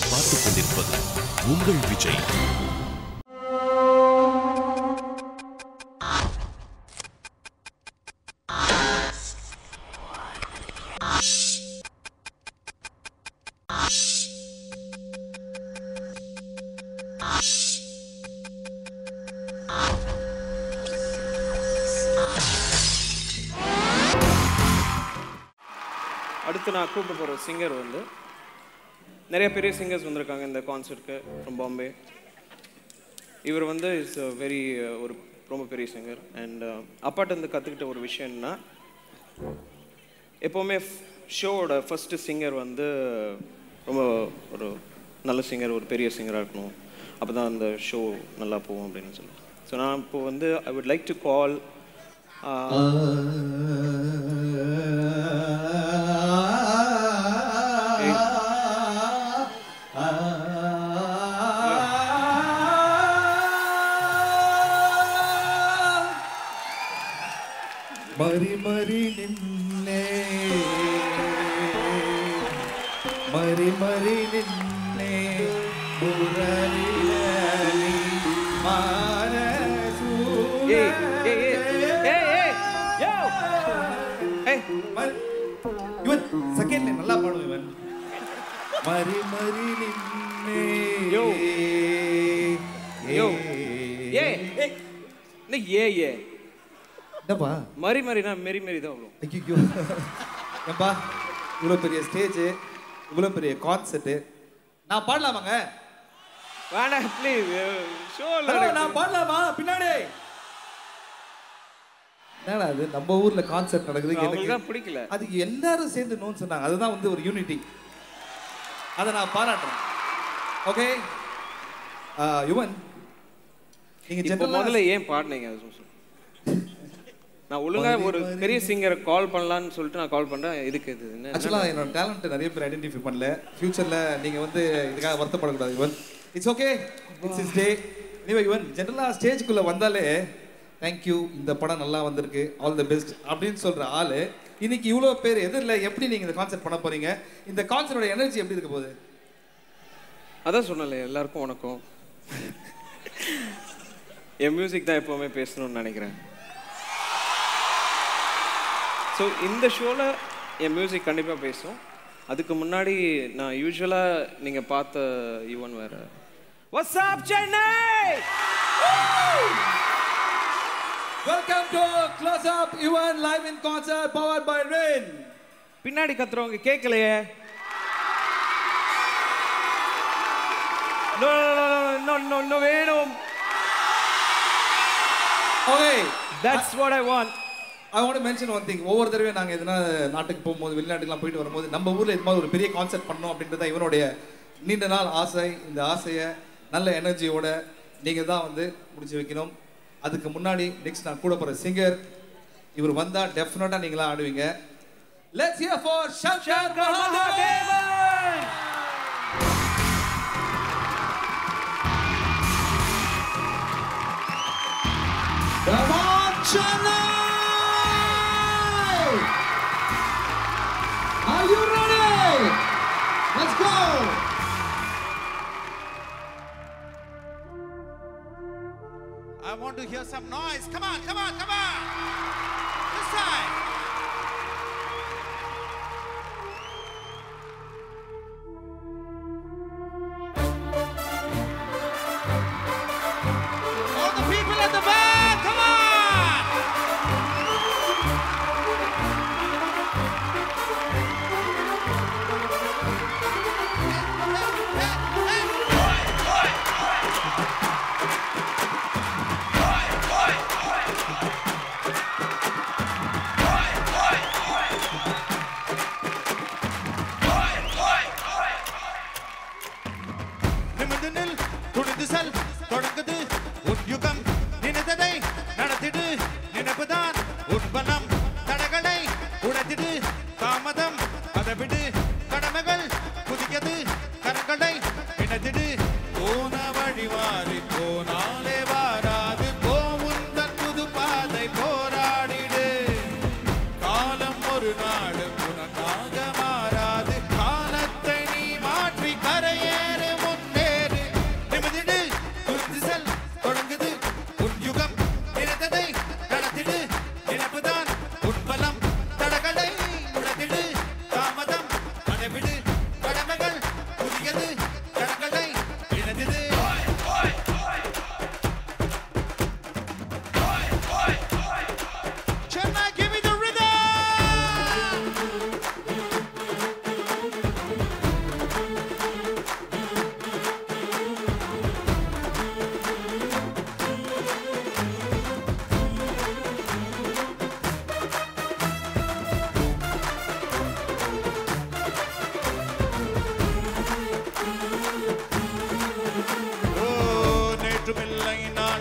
பார்த்துக் கொண்டிருப்பது உங்கள் விஜய் அடுத்து நான் கூப்பிட போகிற சிங்கர் வந்து நிறைய பெரிய சிங்கர்ஸ் வந்திருக்காங்க இந்த கான்சர்ட்க்கு ஃப்ரம் பாம்பே இவர் வந்து இஸ் வெரி ஒரு ரொம்ப பெரிய சிங்கர் அண்ட் அப்பாட்ட இருந்து கற்றுக்கிட்ட ஒரு விஷயம் என்னன்னா எப்போவுமே ஷோவோட ஃபஸ்ட்டு சிங்கர் வந்து ரொம்ப ஒரு நல்ல சிங்கர் ஒரு பெரிய சிங்கராக இருக்கணும் அப்போ தான் அந்த ஷோ நல்லா போகும் அப்படின்னு சொல்லி ஸோ நான் இப்போ வந்து I would like to call ಮರಿ ಮರಿ ನಿನ್ನೆ ಮರಿ ಮರಿ ನಿನ್ನೆ ಮುರಳಿಯಲಿ ಮಾನಸು ஏய் ஏய் ஏய் ஏய் ஏய் யோ ஏய் ಇವನ್ ಸೆಕೆಂಡ್ நல்லா பாடுவோம் ಇವன் ಮರಿ ಮರಿ ನಿನ್ನೆ யோ. யோ. ஏய் ஏய் என்ன ஏ ஏ என்னப்பா மரி மரினா மெரி மெரி தான் வரும் ஐயோ ஏன்பா இவ்வளோ பெரிய ஸ்டேஜ் இவ்வளோ பெரிய கான்சர்ட் நான் பாடலாமாங்க வேணாம் ப்ளீஸ் ஷோ ஹலோ நான் பாடலாமா பின்னாடி என்னடா அது நம்ம ஊர்ல கான்சர்ட் நடக்குது அவங்களுக்கு எனக்கு தான் பிடிக்கல அது எல்லாரும் சேர்ந்து நோன்னு சொன்னாங்க அதுதான் வந்து ஒரு யூனிட்டி அதை நான் பாராட்டுறேன் ஓகே யுவன் நீங்க இப்போ ஜெனரலா முதல்ல ஏன் பாடினீங்க அது சொல்லு. நான் ஒழுங்கா ஒரு பெரிய சிங்கரை கால் பண்ணலாம்னு சொல்லிட்டு நான் கால் பண்றேன் இதுக்கு இது என்ன ஆக்சுவலா என்னோட டேலண்ட் நிறைய பேர் ஐடென்டிஃபை பண்ணல ஃபியூச்சர்ல நீங்க வந்து இதுக்காக வருத்தப்படக்கூடாது Yuvan it's okay it's is day நீங்க யுவன் ஜெனரலா ஸ்டேஜ்க்குள்ள வந்தாலே தேங்க்யூ இந்த படம் நல்லா வந்திருக்கு ஆல் தி பெஸ்ட் அப்படின்னு சொல்ற ஆளு இன்னைக்கு இவ்வளோ பேர் எதிரில் எப்படி நீங்க இந்த கான்செர்ட் பண்ண போறீங்க இந்த கான்செர்ட்டோட எனர்ஜி எப்படி இருக்க போகுது அதான் சொன்னல எல்லாருக்கும் வணக்கம் என் மியூசிக் தான் எப்பவுமே பேசணும்னு நினைக்கிறேன் ஸோ இந்த ஷோவில் என் மியூசிக் கண்டிப்பாக பேசும் அதுக்கு முன்னாடி நான் யூஸ்வலாக நீங்கள் பார்த்த யுவன் வேற What's up, Chennai welcome to close up Yuvan live in concert powered by rain பின்னாடி கத்துறவங்க கேட்கலையே No, no, no, no, no, no, வேணும் okay That's what I want. I want mention one thing ஒவ்வொரு தடவையும் நாங்கள் எதனா நாட்டுக்கு போகும்போது வெளிநாட்டுக்குலாம் போயிட்டு வரும்போது நம்ம ஊரில் இது மாதிரி ஒரு பெரிய கான்செர்ட் பண்ணோம் அப்படின்றது தான் இவனுடைய நீண்ட நாள் ஆசை இந்த ஆசையை நல்ல எனர்ஜியோட நீங்கள் தான் வந்து முடிச்சு வைக்கணும் அதுக்கு முன்னாடி நெக்ஸ்ட் நான் கூட போகிற சிங்கர் இவர் வந்தால் டெஃபினட்டாக நீங்களாம் ஆடுவீங்க let's hear for Shankar Mahadevan Come on, Chennai! Are you ready? Let's go! I want to hear some noise. Come on, come on, come on. This side. All the people at the back, come on. நிமிர்ந்து நில் துணிந்து செல் தொடங்குது உன் யுகம் நினைத்ததை நடத்திடு நினைப்புதான் உற்பலம் தடகளை உடைத்திடு தாமதம் பதவிடு கடமைகள் புதியது கரங்களை இணைத்திடு போன வழி மாறி போனாலே வாராது போவும் தன் புது பாதை போராடிடு காலம் ஒரு நாடு உனக்காக மாறாது காலத்தை நீ மாற்றி கரையேறு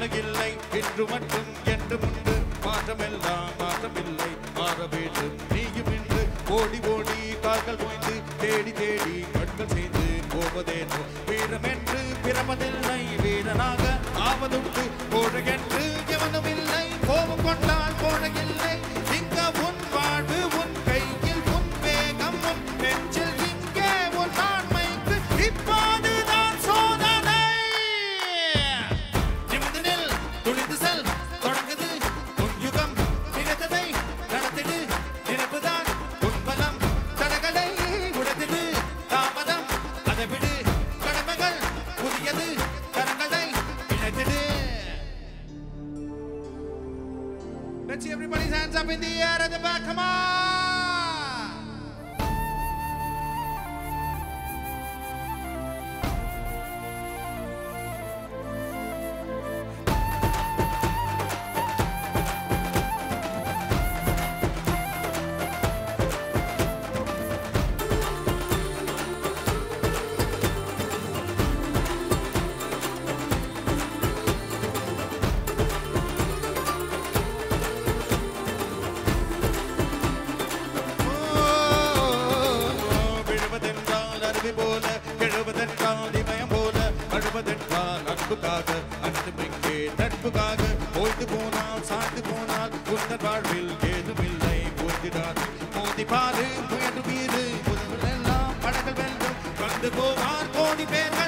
இல்லை இன்று மட்டும் என்று முன்பு மாற்றமெல்லாம் மாற்றமில்லை மாற வேண்டும் நீயும் இன்று ஓடி ஓடி கால்கள் ஓய்ந்து தேடி தேடி கண்கள் செய்து போவதேனோ வீரம் என்று பிறப்பதில்லை வீரனாக ஆவதுண்டு கோழையென்று எவனும் இல்லை கோபம் கொண்டால் கோழையில்லை இங்க உன் வாழ்வு உன் கையில் உன் வேகம் உன் நெஞ்சில் இங்கே உன் ஆண்மைக்கு இப்போதுதான் சோதனை நிமிர்ந்து நில், துணிந்து செல், தொடங்குது உன் யுகம், நினைத்ததை நடத்திடு, நினைப்புதான் உன் பலம், தடைகளை உடைத்திடு, தாமதம் அதை விடு, கடமைகள் புதியது, கரங்களை இணைத்திடு. Let's see everybody's hands up in the air at the back, come on! விழுவதென்றால் அருவி போல எழுவதென்றால் இமயம் போல அழுவதென்றால் அன்புக்காக அன்புமிங்கே நட்புக்காக ஓய்ந்து போனால் சாய்ந்து போனால் உந்தன் வாழ்வில் ஏதுமில்லை போய்கிறார் மோதி பாரு முயன்று மீது முதலெல்லாம் படங்கள் வெல்லும் வந்து போவார் கோடி பேர்கள்